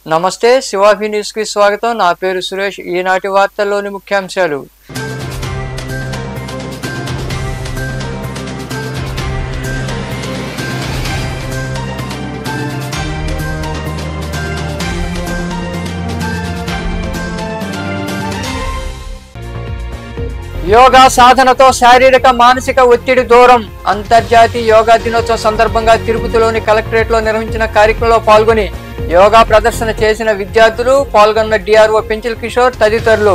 నమస్తే శివాభి న్యూస్ కి స్వాగతం నా పేరు సురేష్ ఈనాటి వార్తల్లోని ముఖ్యాంశాలు యోగా సాధనతో శారీరక మానసిక ఒత్తిడి దూరం అంతర్జాతీయ యోగా దినోత్సవం సందర్భంగా తిరుపతిలోని కలెక్టరేట్ లో నిర్వహించిన కార్యక్రమంలో పాల్గొని యోగా ప్రదర్శన చేసిన విద్యార్థులు పాల్గొన్న డిఆర్ఓ పెంచిల్ కిషోర్ తదితరులు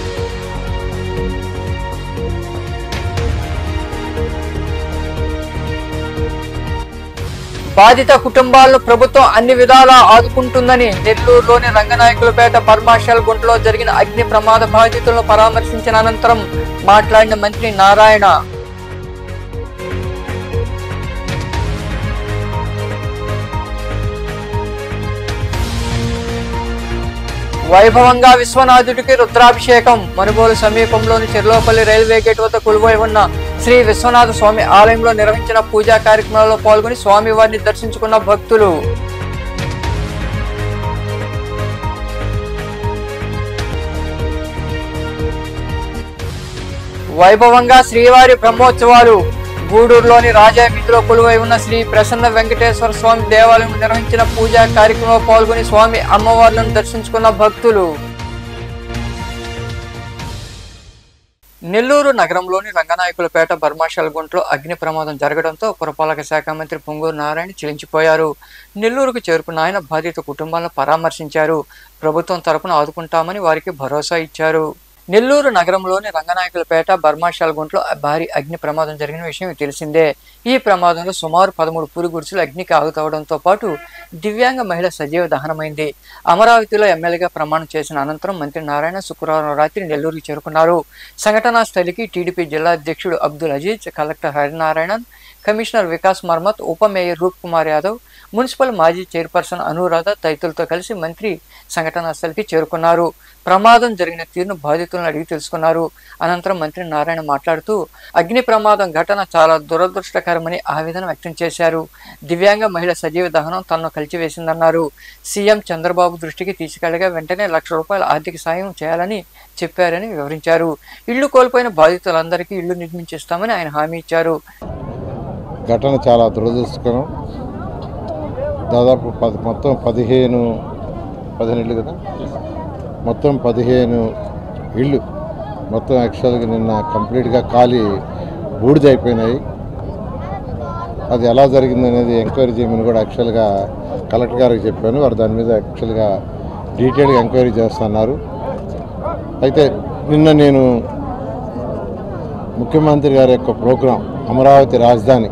బాధిత కుటుంబాలను ప్రభుత్వం అన్ని విధాలా ఆదుకుంటుందని నెల్లూరులోని రంగనాయకులపేట పర్మాషల్ గుంటలో జరిగిన అగ్ని ప్రమాద బాధితులను పరామర్శించిన అనంతరం మాట్లాడిన మంత్రి నారాయణ వైభవంగా విశ్వనాథుడికి రుద్రాభిషేకం మనుబోలు సమీపంలోని చెర్లోపల్లి రైల్వే గేట్ వద్ద కొలువై ఉన్న శ్రీ విశ్వనాథ స్వామి ఆలయంలో నిర్వహించిన పూజా కార్యక్రమాల్లో పాల్గొని స్వామివారిని దర్శించుకున్న భక్తులు వైభవంగా శ్రీవారి బ్రహ్మోత్సవాలు గూడూరులోని రాజా వీధిలో కొలువై ఉన్న శ్రీ ప్రసన్న వెంకటేశ్వర స్వామి దేవాలయం నిర్వహించిన పూజా కార్యక్రమంలో పాల్గొని స్వామి అమ్మవార్లను దర్శించుకున్న భక్తులు నెల్లూరు నగరంలోని రంగనాయకులపేట బర్మాషల్ గుంట్లో అగ్ని ప్రమాదం జరగడంతో పురపాలక శాఖ మంత్రి పొంగూరు నారాయణ చిలించిపోయారు నెల్లూరుకు చేరుకున్న ఆయన బాధిత కుటుంబాలను పరామర్శించారు ప్రభుత్వం తరపున ఆదుకుంటామని వారికి భరోసా ఇచ్చారు నెల్లూరు నగరంలోని రంగనాయకులపేట బర్మాషాల్ గుంట్లో భారీ అగ్ని ప్రమాదం జరిగిన విషయం తెలిసిందే ఈ ప్రమాదంలో సుమారు పదమూడు పురుగుడుసులు అగ్నికి ఆగుతవడంతో పాటు దివ్యాంగ మహిళ సజీవ దహనమైంది అమరావతిలో ఎమ్మెల్యేగా ప్రమాణం చేసిన అనంతరం మంత్రి నారాయణ శుక్రవారం రాత్రి నెల్లూరుకి చేరుకున్నారు సంఘటనా స్థలికి టీడీపీ జిల్లా అధ్యక్షుడు అబ్దుల్ అజీజ్ కలెక్టర్ హరినారాయణన్ కమిషనర్ వికాస్ మర్మత్ ఉప మేయర్ రూప్ కుమార్ యాదవ్ మున్సిపల్ మాజీ చైర్పర్సన్ అనురాధ తదితరులతో కలిసి మంత్రి సంఘటనా స్థలికి చేరుకున్నారు ప్రమాదం జరిగిన తీరును బాధితులను అడిగి తెలుసుకున్నారు అనంతరం మంత్రి నారాయణ మాట్లాడుతూ అగ్ని ప్రమాదం ఘటన చాలా దురదృష్టకరమని ఆవేదన వ్యక్తం చేశారు దివ్యాంగ మహిళ సజీవ దహనం తనను కలిచివేసిందన్నారు సీఎం చంద్రబాబు దృష్టికి తీసుకెళ్లగా వెంటనే లక్ష రూపాయల ఆర్థిక సాయం చేయాలని చెప్పారని వివరించారు ఇళ్లు కోల్పోయిన బాధితులందరికీ ఇళ్లు నిర్మించిస్తామని ఆయన హామీ ఇచ్చారు ఘటన చాలా దురదృష్టకరం దాదాపు పది మొత్తం పదిహేను పదిహేను ఇళ్ళు కదా మొత్తం పదిహేను ఇళ్ళు మొత్తం యాక్చువల్గా నిన్న కంప్లీట్గా ఖాళీ బూడిదైపోయినాయి అది ఎలా జరిగింది అనేది ఎంక్వైరీ చేయమని కూడా యాక్చువల్గా కలెక్టర్ గారికి చెప్పాను వారు దాని మీద యాక్చువల్గా డీటెయిల్గా ఎంక్వైరీ చేస్తున్నారు అయితే నిన్న నేను ముఖ్యమంత్రి గారి యొక్క ప్రోగ్రాం అమరావతి రాజధాని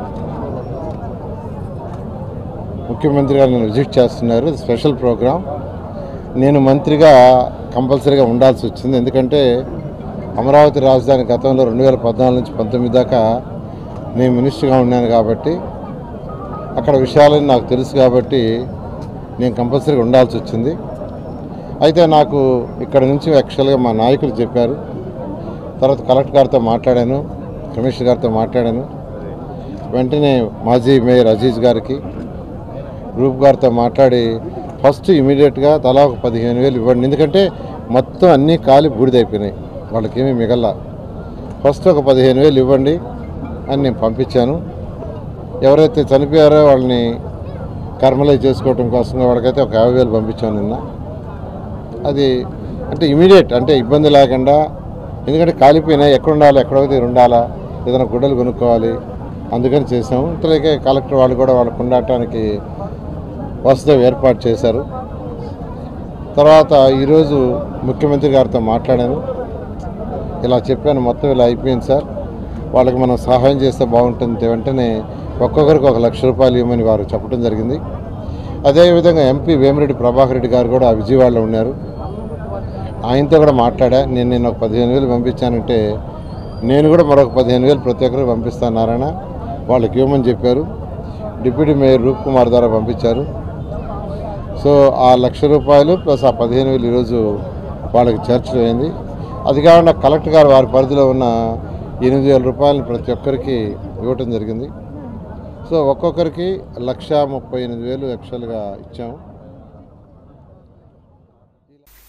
ముఖ్యమంత్రి గారు నన్ను విజిట్ చేస్తున్నారు ఇది స్పెషల్ ప్రోగ్రాం నేను మంత్రిగా కంపల్సరీగా ఉండాల్సి వచ్చింది ఎందుకంటే అమరావతి రాజధాని గతంలో రెండు వేల పద్నాలుగు నుంచి పంతొమ్మిది దాకా నేను మినిస్టర్గా ఉన్నాను కాబట్టి అక్కడ విషయాలని నాకు తెలుసు కాబట్టి నేను కంపల్సరీగా ఉండాల్సి వచ్చింది అయితే నాకు ఇక్కడ నుంచి యాక్చువల్గా మా నాయకులు చెప్పారు తర్వాత కలెక్టర్ గారితో మాట్లాడాను కమిషనర్ గారితో మాట్లాడాను వెంటనే మాజీ మేయర్ అజీజ్ గారికి రూప్ గారితో మాట్లాడి ఫస్ట్ ఇమీడియట్గా తలా ఒక పదిహేను వేలు ఇవ్వండి ఎందుకంటే మొత్తం అన్నీ కాలి బూడిదైపోయినాయి వాళ్ళకేమీ మిగల్లా ఫస్ట్ ఒక పదిహేను వేలు ఇవ్వండి అని నేను పంపించాను ఎవరైతే చనిపోయారో వాళ్ళని కర్మలై చేసుకోవటం కోసం వాళ్ళకైతే ఒక యాభై వేలు పంపించాను నిన్న అది అంటే ఇమీడియట్ అంటే ఇబ్బంది లేకుండా ఎందుకంటే కాలిపోయినాయి ఎక్కడ ఉండాలి ఎక్కడ ఒకటి ఉండాలా ఏదైనా గుడ్డలు కొనుక్కోవాలి అందుకని చేసాము ఇంతలోకే కలెక్టర్ వాళ్ళు కూడా వాళ్ళకు ఉండటానికి వసతి ఏర్పాటు చేశారు తర్వాత ఈరోజు ముఖ్యమంత్రి గారితో మాట్లాడాను ఇలా చెప్పాను మొత్తం ఇలా అయిపోయింది సార్ వాళ్ళకి మనం సహాయం చేస్తే బాగుంటుంది వెంటనే ఒక్కొక్కరికి ఒక లక్ష రూపాయలు ఇవ్వమని వారు చెప్పడం జరిగింది అదేవిధంగా ఎంపీ వేమిరెడ్డి ప్రభాకర్ రెడ్డి గారు కూడా విజయవాడలో ఉన్నారు ఆయనతో కూడా మాట్లాడా నేను నేను ఒక పదిహేను వేలు పంపించానంటే నేను కూడా మరొక పదిహేను వేలు ప్రతి ఒక్కరికి పంపిస్తాను నారాయణ వాళ్ళకి ఇవ్వమని చెప్పారు డిప్యూటీ మేయర్ రూప్ కుమార్ ద్వారా పంపించారు సో ఆ లక్ష రూపాయలు ప్లస్ ఆ పదిహేను వేలు ఈరోజు వాళ్ళకి చేర్చడం అయింది అది కాకుండా కలెక్టర్ గారు వారి పరిధిలో ఉన్న ఎనిమిది వేల రూపాయలను ప్రతి ఒక్కరికి ఇవ్వటం జరిగింది సో ఒక్కొక్కరికి లక్ష ముప్పై ఎనిమిది వేలు యాక్చువల్గా ఇచ్చాము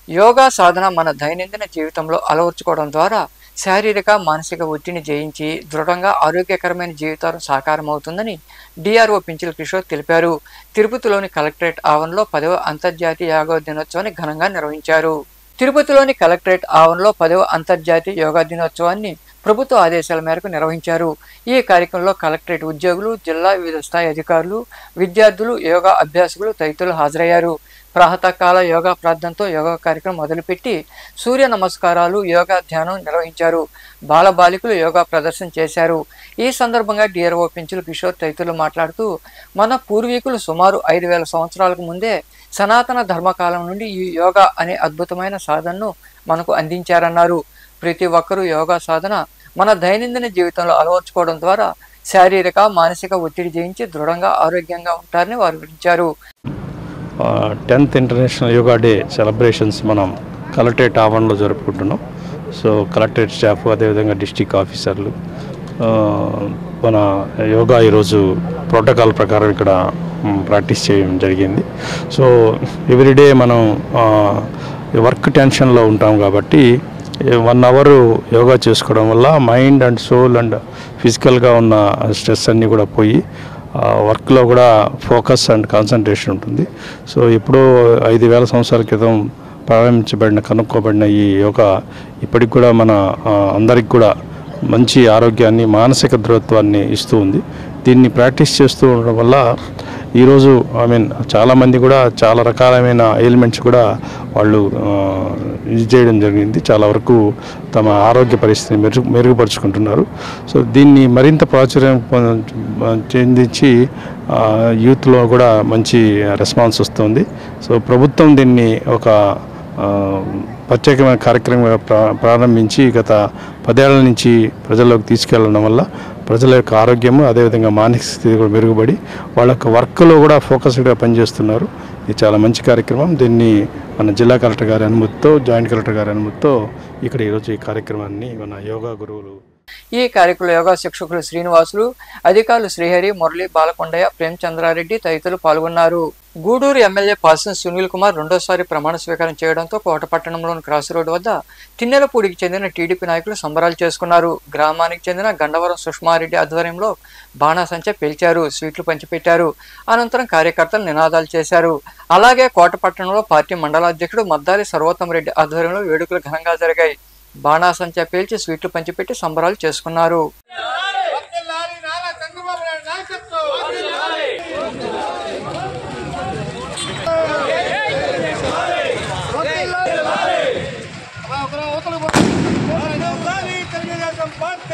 యోగా సాధన మన దైనందిన జీవితంలో అలవర్చుకోవడం ద్వారా శారీరక మానసిక ఒత్తిడిని జయించి దృఢంగా ఆరోగ్యకరమైన జీవితాలు సాకారమవుతుందని డిఆర్ఓ పింఛల్ కిషోర్ తెలిపారు తిరుపతిలోని కలెక్టరేట్ ఆవరణలో పదవ అంతర్జాతీయ యోగా దినోత్సవాన్ని ఘనంగా నిర్వహించారు తిరుపతిలోని కలెక్టరేట్ ఆవరణలో పదవ అంతర్జాతీయ యోగా దినోత్సవాన్ని ప్రభుత్వ ఆదేశాల మేరకు నిర్వహించారు ఈ కార్యక్రమంలో కలెక్టరేట్ ఉద్యోగులు జిల్లా వివిధ స్థాయి అధికారులు విద్యార్థులు యోగా అభ్యాసకులు తదితరులు హాజరయ్యారు ప్రాతకాల యోగా ప్రార్థనతో యోగా కార్యక్రమం మొదలుపెట్టి సూర్య నమస్కారాలు యోగా ధ్యానం నిర్వహించారు బాలబాలికలు యోగా ప్రదర్శన చేశారు ఈ సందర్భంగా డిఆర్ఓ పెంచులు కిషోర్ తదితరులు మాట్లాడుతూ మన పూర్వీకులు సుమారు ఐదు వేల సంవత్సరాలకు ముందే సనాతన ధర్మకాలం నుండి ఈ యోగా అనే అద్భుతమైన సాధనను మనకు అందించారన్నారు ప్రతి ఒక్కరూ యోగా సాధన మన దైనందిన జీవితంలో అలవర్చుకోవడం ద్వారా శారీరక మానసిక ఒత్తిడి జయించి దృఢంగా ఆరోగ్యంగా ఉంటారని వారు వివరించారు tenth international yoga day celebrations మనం కలెక్టరేట్ ఆవరణలో జరుపుకుంటున్నాం సో కలెక్టరేట్ స్టాఫ్ అదేవిధంగా డిస్టిక్ ఆఫీసర్లు ఆ, మన యోగా ఈరోజు ప్రోటోకాల్ ప్రకారం ఇక్కడ మ్, ప్రాక్టీస్ చేయడం జరిగింది సో ఎవ్రీడే మనం ఆ, వర్క్ టెన్షన్లో ఉంటాం కాబట్టి వన్ అవర్ యోగా చేసుకోవడం వల్ల మైండ్ అండ్ సోల్ అండ్ ఫిజికల్గా ఉన్న స్ట్రెస్ అన్నీ కూడా పోయి ఆ, వర్క్లో కూడా ఫోకస్ అండ్ కాన్సన్ట్రేషన్ ఉంటుంది సో ఎప్పుడో ఐదు వేల సంవత్సరాల క్రితం ప్రారంభించబడిన కనుక్కోబడిన ఈ యోగా ఇప్పటికి కూడా మన ఆ, అందరికి కూడా మంచి ఆరోగ్యాన్ని మానసిక దృఢత్వాన్ని ఇస్తూ ఉంది దీన్ని ప్రాక్టీస్ చేస్తూ ఉండడం వల్ల ఈరోజు ఐ మీన్ చాలామంది కూడా చాలా రకాలమైన ఎలిమెంట్స్ కూడా వాళ్ళు ఆ, ఇది చేయడం జరిగింది చాలా వరకు తమ ఆరోగ్య పరిస్థితిని మెరుగు మెరుగుపరుచుకుంటున్నారు సో దీన్ని మరింత ప్రాచుర్యం పొంద- చెందించి ఆ, యూత్లో కూడా మంచి రెస్పాన్స్ వస్తుంది సో ప్రభుత్వం దీన్ని ఒక ఆ, ప్రత్యేకమైన కార్యక్రమంగా ప్రా ప్రారంభించి గత పదేళ్ల నుంచి ప్రజల్లోకి తీసుకెళ్లడం వల్ల ప్రజల యొక్క ఆరోగ్యము అదేవిధంగా మానసిక స్థితి కూడా మెరుగుపడి వాళ్ళ యొక్క వర్క్లో కూడా ఫోకస్డ్గా పనిచేస్తున్నారు ఇది చాలా మంచి కార్యక్రమం దీన్ని మన జిల్లా కలెక్టర్ గారి అనుమతితో జాయింట్ కలెక్టర్ గారి అనుమతితో ఇక్కడ ఈరోజు ఈ కార్యక్రమాన్ని మన యోగా గురువులు ఈ కార్యక్రమంలో యోగా శిక్షకులు శ్రీనివాసులు అధికారులు శ్రీహరి మురళి బాలకొండయ్య ప్రేమచంద్రారెడ్డి తదితరులు పాల్గొన్నారు గూడూరు ఎమ్మెల్యే పాల్సన్ సునీల్ కుమార్ రెండోసారి ప్రమాణ స్వీకారం చేయడంతో కోటపట్టణంలోని క్రాస్ రోడ్డు వద్ద తిన్నెలపూడికి చెందిన టీడీపీ నాయకులు సంబరాలు చేసుకున్నారు గ్రామానికి చెందిన గండవరం సుష్మారెడ్డి ఆధ్వర్యంలో బాణాసంచ పేల్చారు స్వీట్లు పంచిపెట్టారు అనంతరం కార్యకర్తలు నినాదాలు చేశారు అలాగే కోటపట్టణంలో పార్టీ మండలాధ్యక్షుడు మద్దాలి సర్వోత్తమ రెడ్డి ఆధ్వర్యంలో వేడుకలు ఘనంగా జరిగాయి బాణాసంచా పేల్చి స్వీట్లు పంచిపెట్టి సంబరాలు చేసుకున్నారు వర్ధిల్లాలి నారా చంద్రబాబు నాయుడు నాయకత్వం వర్ధిల్లాలి తెలుగుదేశం పార్టీ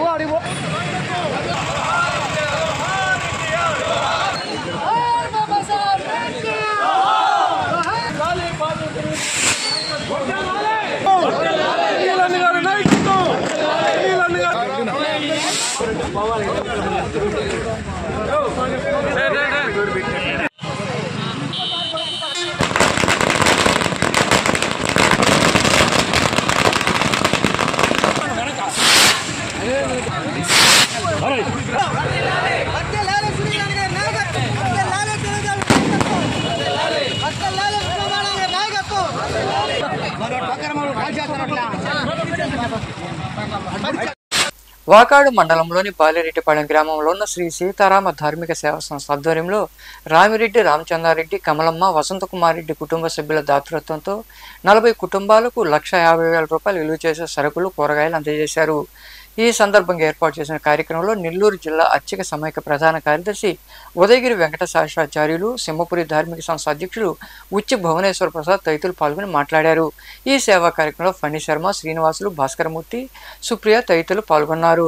వర్ధిల్లాలి శ్రీరామ్ గారి నాయకత్వం. వర్ధిల్లాలి తెలుగుదేశం నాయకత్వం. వర్ధిల్లాలి చంద్రబాబు నాయుడు గారి నాయకత్వం. వాకాడు మండలంలోని బాలిరెడ్డిపాలెం గ్రామంలో ఉన్న శ్రీ సీతారామ ధార్మిక సేవా సంస్థ ఆధ్వర్యంలో రామిరెడ్డి రామచంద్రారెడ్డి కమలమ్మ వసంతకుమార్ రెడ్డి కుటుంబ సభ్యుల దాతృత్వంతో నలభై కుటుంబాలకు లక్ష యాభై వేల రూపాయలు విలువ చేసే సరుకులు కూరగాయలు అందజేశారు ఈ సందర్భంగా ఏర్పాటు చేసిన కార్యక్రమంలో నెల్లూరు జిల్లా అర్చక సమైక్య ప్రధాన కార్యదర్శి ఉదయగిరి వెంకట శాస్త్రాచార్యులు సింహపురి ధార్మిక సంస్థ అధ్యక్షులు ఉచ్చి భువనేశ్వర ప్రసాద్ తదితరులు పాల్గొని మాట్లాడారు ఈ సేవా కార్యక్రమంలో ఫణి శర్మ శ్రీనివాసులు భాస్కరమూర్తి సుప్రియ తదితరులు పాల్గొన్నారు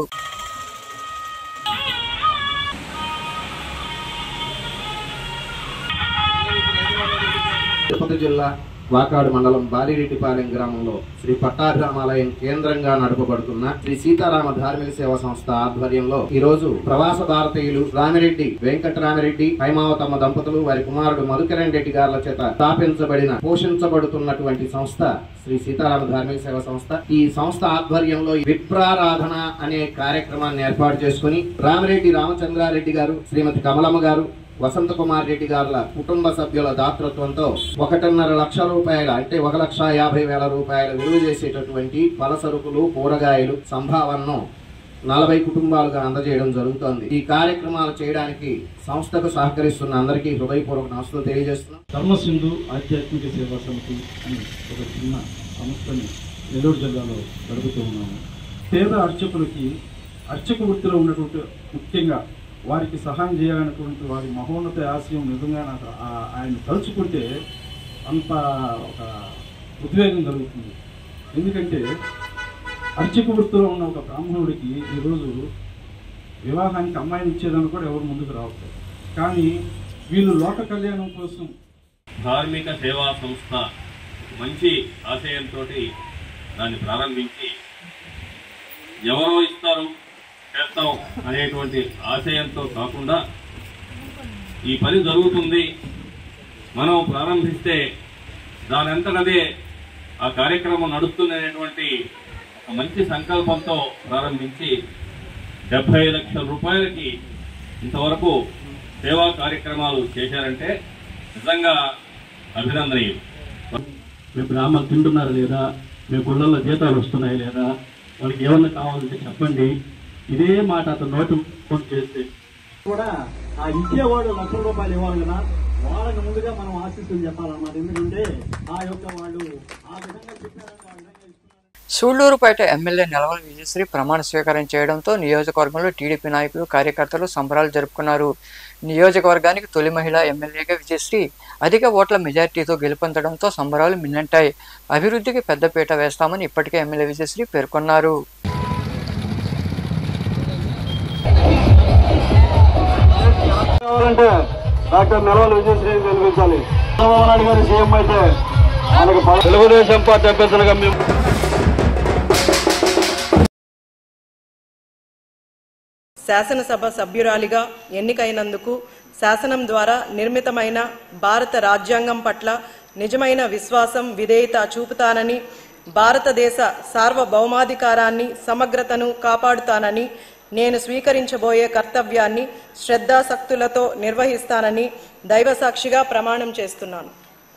తిరుపతి జిల్లా వాకాడు మండలం బాలిరెడ్డిపాలెం గ్రామంలో శ్రీ పట్టాభిరామాలయం కేంద్రంగా నడపబడుతున్న శ్రీ సీతారామ ధార్మిక సేవా సంస్థ ఆధ్వర్యంలో ఈ రోజు ప్రవాస భారతీయులు రామిరెడ్డి వెంకటరామిరెడ్డి హైమావతమ్మ దంపతులు వారి కుమారుడు మధుకరణ్ రెడ్డి గారుల చేత స్థాపించబడిన పోషించబడుతున్నటువంటి సంస్థ శ్రీ సీతారామ ధార్మిక సేవా సంస్థ ఈ సంస్థ ఆధ్వర్యంలో విప్రారాధన అనే కార్యక్రమాన్ని ఏర్పాటు చేసుకుని రామిరెడ్డి రామచంద్రారెడ్డి గారు శ్రీమతి కమలమ్మ గారు వసంత కుమార్ రెడ్డి గారుల కుటుంబ సభ్యుల దాతృత్వంతో ఒకటిన్నర లక్ష రూపాయల అంటే ఒక లక్ష యాభై వేల రూపాయల విలువ చేసేటటువంటి పల సరుకులు కూరగాయలు సంభావనను నలభై కుటుంబాలుగా అందజేయడం జరుగుతోంది ఈ కార్యక్రమాలు చేయడానికి సంస్థకు సహకరిస్తున్న అందరికీ హృదయపూర్వక నమస్కారం తెలియజేస్తున్నాం ధర్మసింధు ఆధ్యాత్మిక సేవా సమితి అని ఒక చిన్న సంస్థని నెల్లూరు జిల్లాలో నడుపుతూ ఉన్నాము పేద అర్చకులకి అర్చక వృత్తిలో ఉన్నటువంటి ముఖ్యంగా వారికి సహాయం చేయాలన్నటువంటి వారి మహోన్నత ఆశయం నిజంగా నాకు ఆ- ఆయన తలుచుకుంటే అంత ఒక ఉద్వేగం కలుగుతుంది ఎందుకంటే అర్చక వృత్తిలో ఉన్న ఒక బ్రాహ్మణుడికి ఈరోజు వివాహానికి అమ్మాయిని ఇచ్చేదాన్ని కూడా ఎవరు ముందుకు రావట్లేదు కానీ వీళ్ళు లోక కళ్యాణం కోసం ధార్మిక సేవా సంస్థ మంచి ఆశయంతో దాన్ని ప్రారంభించి ఎవరో ఇస్తారు చేస్తాం అనేటువంటి ఆశయంతో కాకుండా ఈ పని జరుగుతుంది మనం ప్రారంభిస్తే దానంతటదే ఆ కార్యక్రమం నడుస్తుంది అనేటువంటి ఒక మంచి సంకల్పంతో ప్రారంభించి డెబ్బై లక్షల రూపాయలకి ఇంతవరకు సేవా కార్యక్రమాలు చేశారంటే నిజంగా అభినందనీయం మీ బ్రాహ్మణులు తింటున్నారు లేదా మీ గుళ్ళల్లో జీతాలు వస్తున్నాయి లేదా వాళ్ళకి ఏమన్నా కావాలంటే చెప్పండి ఇదే మాట అతను నోటి ఫోన్ చేస్తే కూడా ఆ ఇచ్చేవాడు లక్షల రూపాయలు ఇవ్వాలి కదా వాళ్ళకి ముందుగా మనం ఆశిస్తులు చెప్పాలన్నమాట ఎందుకంటే ఆ యొక్క వాళ్ళు ఆ విధంగా చెప్పారని ఆ విధంగా ఇస్తున్నారు సూళ్లూరుపేట ఎమ్మెల్యే నిలవల విజయశ్రీ ప్రమాణ స్వీకారం చేయడంతో నియోజకవర్గంలో టీడీపీ నాయకులు కార్యకర్తలు సంబరాలు జరుపుకున్నారు నియోజకవర్గానికి తొలి మహిళా ఎమ్మెల్యేగా విజయశ్రీ అధిక ఓట్ల మెజార్టీతో గెలుపొందడంతో సంబరాలు మిన్నంటాయి అభివృద్ధికి పెద్దపీట వేస్తామని ఇప్పటికే ఎమ్మెల్యే విజయశ్రీ పేర్కొన్నారు కావాలంటే డాక్టర్ నిలవల విజయశ్రీని గెలిపించాలి చంద్రబాబు నాయుడు గారు సీఎం అయితే మనకు తెలుగుదేశం పార్టీ అభ్యర్థులుగా మేము శాసనసభ సభ్యురాలిగా ఎన్నికైనందుకు శాసనం ద్వారా నిర్మితమైన భారత రాజ్యాంగం పట్ల నిజమైన విశ్వాసం విధేయత చూపుతానని భారతదేశ సార్వభౌమాధికారాన్ని సమగ్రతను కాపాడుతానని నేను స్వీకరించబోయే కర్తవ్యాన్ని శ్రద్ధాసక్తులతో నిర్వహిస్తానని దైవసాక్షిగా ప్రమాణం చేస్తున్నాను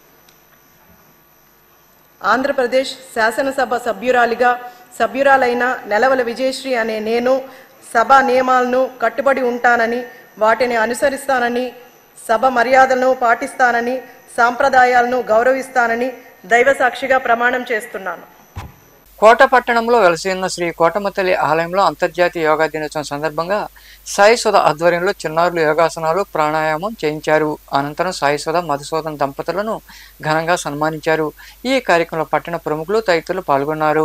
ఆంధ్రప్రదేశ్ శాసనసభ సభ్యురాలిగా సభ్యురాలైన నెలవల విజయశ్రీ అనే నేను సభ నియమాలను కట్టుబడి ఉంటానని వాటిని అనుసరిస్తానని సభ మర్యాదలను పాటిస్తానని సాంప్రదాయాలను గౌరవిస్తానని దైవసాక్షిగా ప్రమాణం చేస్తున్నాను కోట పట్టణంలో వెలసి ఉన్న శ్రీ కోటమతల్లి ఆలయంలో అంతర్జాతీయ యోగా దినోత్సవం సందర్భంగా సాయి సుధ ఆధ్వర్యంలో చిన్నారులు యోగాసనాలు ప్రాణాయామం చేయించారు అనంతరం సాయి సుధ మధుసూదన్ దంపతులను ఘనంగా సన్మానించారు ఈ కార్యక్రమంలో పట్టణ ప్రముఖులు తదితరులు పాల్గొన్నారు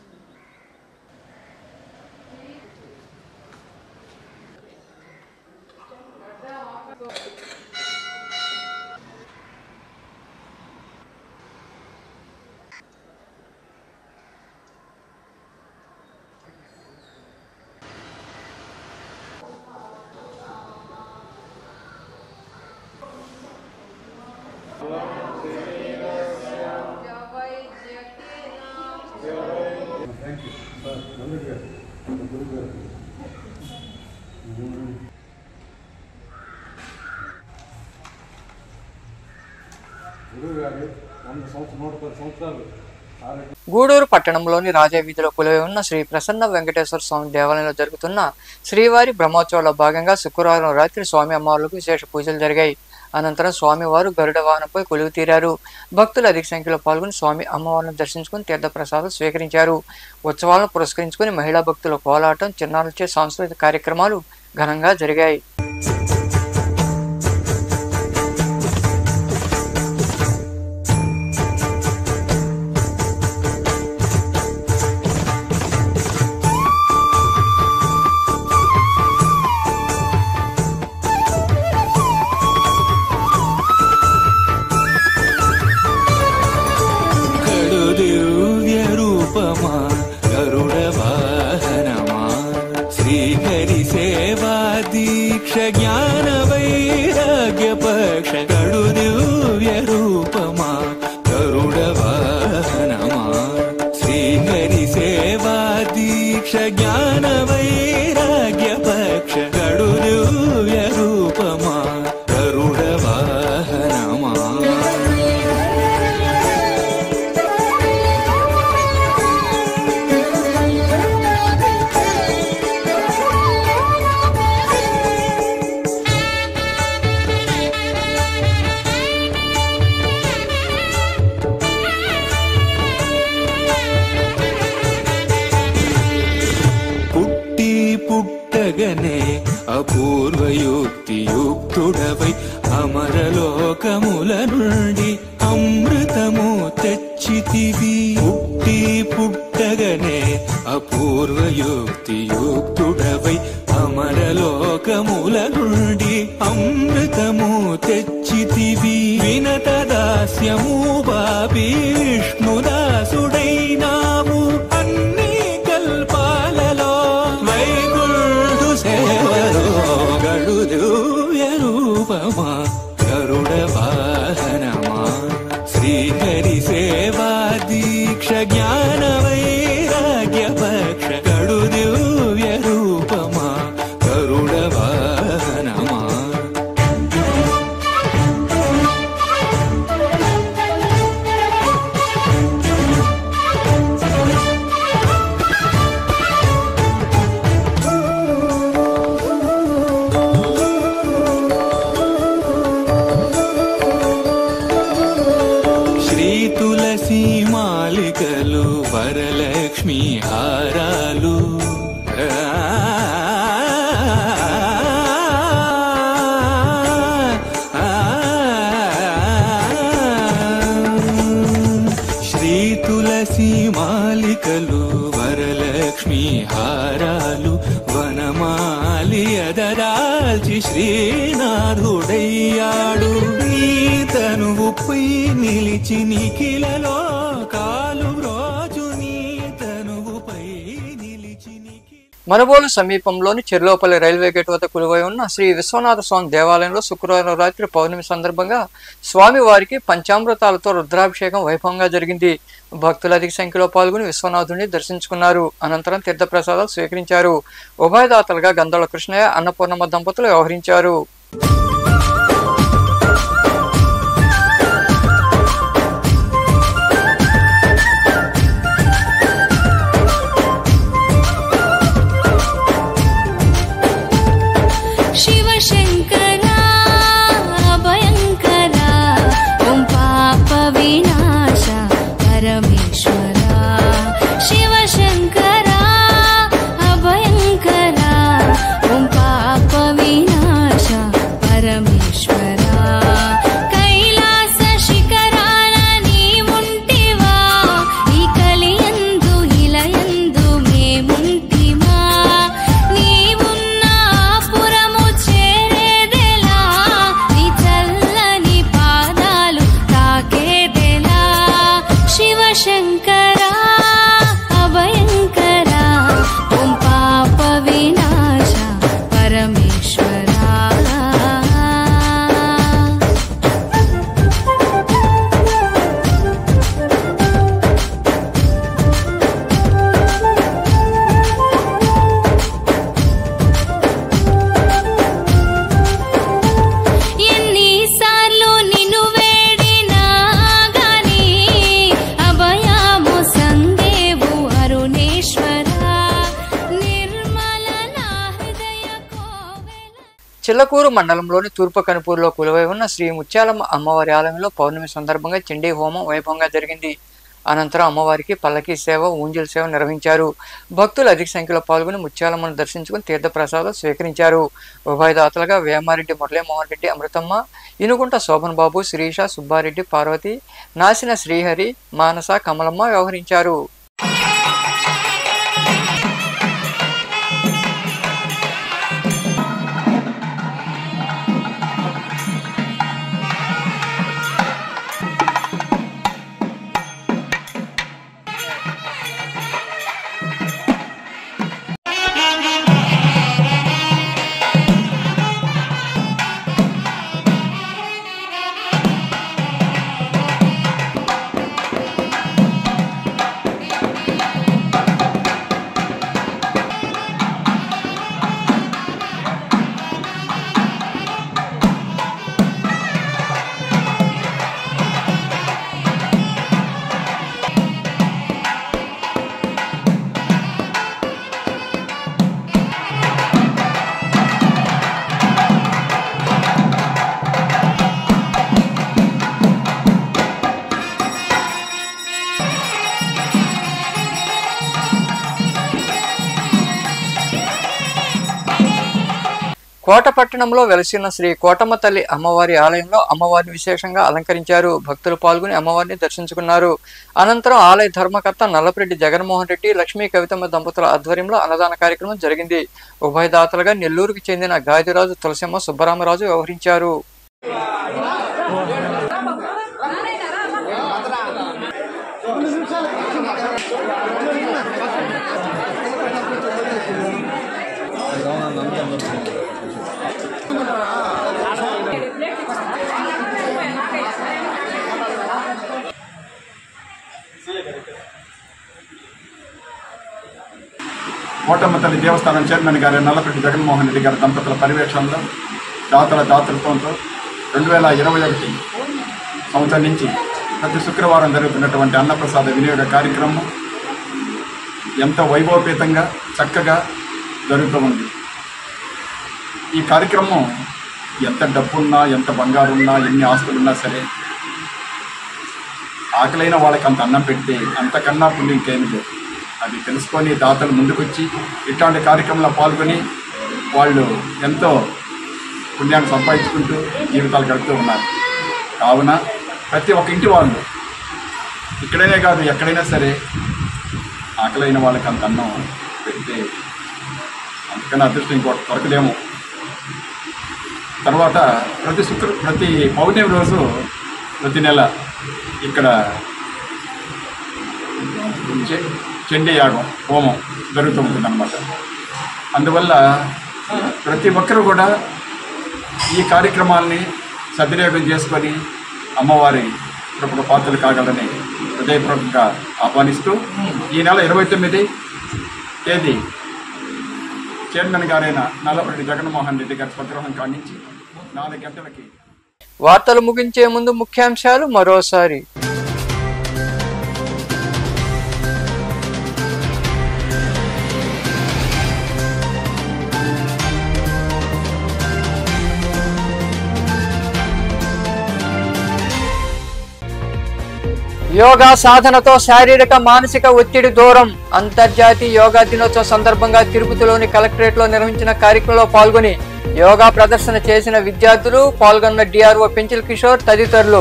గూడూరు పట్టణంలోని రాజా వీధిలో కొలువై ఉన్న శ్రీ ప్రసన్న వెంకటేశ్వర స్వామి దేవాలయంలో జరుగుతున్న శ్రీవారి బ్రహ్మోత్సవాల భాగంగా శుక్రవారం రాత్రి స్వామి అమ్మవార్లకు విశేష పూజలు జరిగాయి అనంతరం స్వామివారు గరుడ వాహనంపై కొలువు తీరారు భక్తులు అధిక సంఖ్యలో పాల్గొని స్వామి అమ్మవారిని దర్శించుకుని తీర్థప్రసాదం స్వీకరించారు ఉత్సవాలను పురస్కరించుకుని మహిళా భక్తుల కోలాటం చిన్నారులచే సాంస్కృతిక కార్యక్రమాలు ఘనంగా జరిగాయి కడు దివ్య రూపమా గరుడ వాహనమా శ్రీహరి సేవా దీక్ష జ్ఞాన వైరాగ్య పక్ష కడు దివ్య రూపమా గరుడ వాహనమా శ్రీహరి సేవా దీక్ష జ్ఞాన వైరాగ్య పక్ష కడు దివ్య రూపమా అమరలోకముల నుండి అమృతము తెచ్చితివి పుట్టి పుట్టగనే అపూర్వయుక్తి యుక్తుడవై అమరలోకముల నుండి అమృతము తెచ్చితివి వినత దాస్యము బాబి విష్ణుదాసుడైనావు అన్ని కల్పాలలో వైకుంఠు సేవలో గడు దివ్య రూపమా గరుడ వాహనమా శ్రీహరి సేవా దీక్ష జ్ఞాన వైరాగ్య పక్ష గడు దివ్య రూపమా గరుడ వాహనమా శ్రీ తులసి మాలికలు వరలక్ష్మి హారాలు శ్రీ తులసి మాలికలు వరలక్ష్మి హారాలు వనమాలి అదరాల్చి శ్రీనాథుడయ్యాడు నీ తనువుపై నిలిచి నిఖిలలో కాలు రోజు నీ తనువుపై నిలిచి నిఖిల మనబోలు సమీపంలోని చెర్లోపల్లి రైల్వే గేట్ వద్ద కొలువై ఉన్న శ్రీ విశ్వనాథ స్వామి దేవాలయంలో శుక్రవారం రాత్రి పౌర్ణమి సందర్భంగా స్వామి వారికి పంచామృతాలతో రుద్రాభిషేకం వైభవంగా జరిగింది భక్తులు అధిక సంఖ్యలో పాల్గొని విశ్వనాథుడిని దర్శించుకున్నారు అనంతరం తీర్థప్రసాదాలు స్వీకరించారు ఉభయదాతలుగా గంధళ కృష్ణయ్య అన్నపూర్ణమ్మ దంపతులు వ్యవహరించారు शिवशङ्करा भयङ्करा ॐ पापविनाश परमेश्वरा शिवशङ्करा अभयङ्करा ॐ पापविनाश परमेश्वरा कैलास शिखराన నీవుంటివా ఈ కలియందు ఇలయందు మేముంటిమా నీవున్న పురము చేరేదెలా నీ చల్లని పాదాలు తాకేదెలా శివశంకరా అభయంకరా ఓం పాప వినాశ పరమేశ్వరా ఎన్నిసార్లు నిన్ను వేడినా గాని అభయము సందేవు అరుణేశ్వరా నిర్మల నా హృదయ కోవెల చిల్లకూరు మండలంలోని తూర్పు కనుపూరులో కొలువై ఉన్న శ్రీ ముత్యాలమ్మ అమ్మవారి ఆలయంలో పౌర్ణమి సందర్భంగా చండీ హోమం వైభవంగా జరిగింది అనంతరం అమ్మవారికి పల్లకి సేవ ఊంజల్ సేవ నిర్వహించారు భక్తులు అధిక సంఖ్యలో పాల్గొని ముత్యాలమ్మను దర్శించుకుని తీర్థప్రసాదాలు స్వీకరించారు ఉభయదాతలుగా వేమారెడ్డి మురళీమోహన్ రెడ్డి అమృతమ్మ ఇనుగుంట శోభన్ బాబు శ్రీష సుబ్బారెడ్డి పార్వతి నాసిన శ్రీహరి మానస కమలమ్మ వ్యవహరించారు శ్రీ కోట పట్టణంలో వెలసిన శ్రీ కోటమ్మ తల్లి అమ్మవారి ఆలయంలో అమ్మవారిని విశేషంగా అలంకరించారు భక్తులు పాల్గొని అమ్మవారిని దర్శించుకున్నారు అనంతరం ఆలయ ధర్మకర్త నల్లపరెడ్డి జగన్మోహన్ రెడ్డి లక్ష్మీ కవితమ్మ దంపతుల ఆధ్వర్యంలో అన్నదాన కార్యక్రమం జరిగింది ఉభయదాతలుగా నెల్లూరుకు చెందిన గాదిరాజు తులసమ్మ సుబ్బరామరాజు వ్యవహరించారు కోటమ్మ తల్లి దేవస్థానం చైర్మన్ గారు నల్లపరెడ్డి జగన్మోహన్ రెడ్డి గారి దంపతుల పర్యవేక్షణలో దాతల దాతృత్వంతో రెండు వేల ఇరవై ఒకటి సంవత్సరం నుంచి ప్రతి శుక్రవారం జరుగుతున్నటువంటి అన్నప్రసాద వినియోగ కార్యక్రమం ఎంతో వైభవపేతంగా చక్కగా జరుగుతూ ఉంది ఈ కార్యక్రమం ఎంత డబ్బున్నా ఎంత బంగారు ఉన్నా ఎన్ని ఆస్తులున్నా సరే ఆకలైన వాళ్ళకి అంత అన్నం పెడితే అంతకన్నా పుణ్యం ఇంకేమీ లేదు అది తెలుసుకొని దాతలు ముందుకొచ్చి ఇట్లాంటి కార్యక్రమంలో పాల్గొని వాళ్ళు ఎంతో పుణ్యాన్ని సంపాదించుకుంటూ జీవితాలు గడుపుతూ ఉన్నారు కావున ప్రతి ఒక్క ఇంటి వాళ్ళు ఇక్కడైనా కాదు ఎక్కడైనా సరే ఆకలైన వాళ్ళకి అంత అన్నం పెడితే అంతకన్నా అదృష్టం ఇంకోటి దొరకదేమో తర్వాత ప్రతి శుక్ర ప్రతి పౌర్ణమి రోజు ప్రతి నెల ఇక్కడ చె- చండీ యాగం హోమం జరుగుతూ ఉంటుందన్నమాట అందువల్ల ప్రతి ఒక్కరు కూడా ఈ కార్యక్రమాల్ని సద్వినియోగం చేసుకొని అమ్మవారి కృపకు పాత్రలు కాగలని హృదయపూర్వకంగా ఆహ్వానిస్తూ ఈ నెల ఇరవై తొమ్మిది తేదీ చైర్మన్ గారైన నల్లపరెడ్డి జగన్మోహన్ రెడ్డి గారి స్వగృహం కానించి నాలుగు గంటలకి వార్తలు ముగించే ముందు ముఖ్యాంశాలు మరోసారి యోగా సాధనతో శారీరక మానసిక ఒత్తిడి దూరం అంతర్జాతీయ యోగా దినోత్సవం సందర్భంగా తిరుపతిలోని కలెక్టరేట్ లో నిర్వహించిన కార్యక్రమంలో పాల్గొని యోగా ప్రదర్శన చేసిన విద్యార్థులు పాల్గొన్న డిఆర్ఓ పెంచిల్ కిషోర్ తదితరులు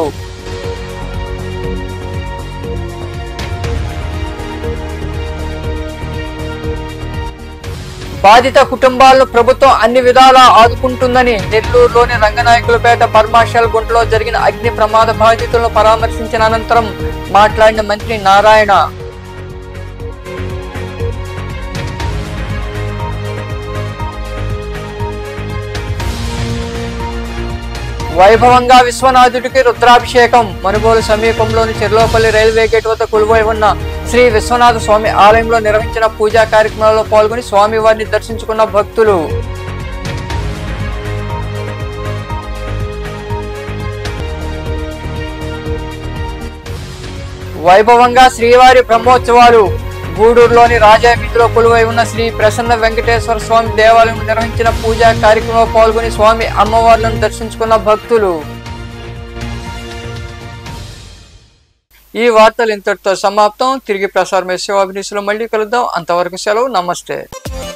బాధిత కుటుంబాలను ప్రభుత్వం అన్ని విధాలా ఆదుకుంటుందని నెల్లూరులోని రంగనాయకులపేట పర్మాషల్ గుంటలో జరిగిన అగ్ని ప్రమాద బాధితులను పరామర్శించిన అనంతరం మాట్లాడిన మంత్రి నారాయణ వైభవంగా విశ్వనాథుడికి రుద్రాభిషేకం మనుబోలు సమీపంలోని చెర్లోపల్లి రైల్వే గేట్ వద్ద కొలువై ఉన్న శ్రీ విశ్వనాథ స్వామి ఆలయంలో నిర్వహించిన పూజా కార్యక్రమాల్లో పాల్గొని స్వామివారిని దర్శించుకున్న భక్తులు వైభవంగా శ్రీవారి బ్రహ్మోత్సవాలు గూడూరులోని రాజా వీధిలో కొలువై ఉన్న శ్రీ ప్రసన్న వెంకటేశ్వర స్వామి దేవాలయం నిర్వహించిన పూజా కార్యక్రమంలో పాల్గొని స్వామి అమ్మవార్లను దర్శించుకున్న భక్తులు ఈ వార్తలు ఇంతటితో సమాప్తం తిరిగి ప్రసారం శివాభినిసులో మళ్ళీ కలుద్దాం అంతవరకు సెలవు నమస్తే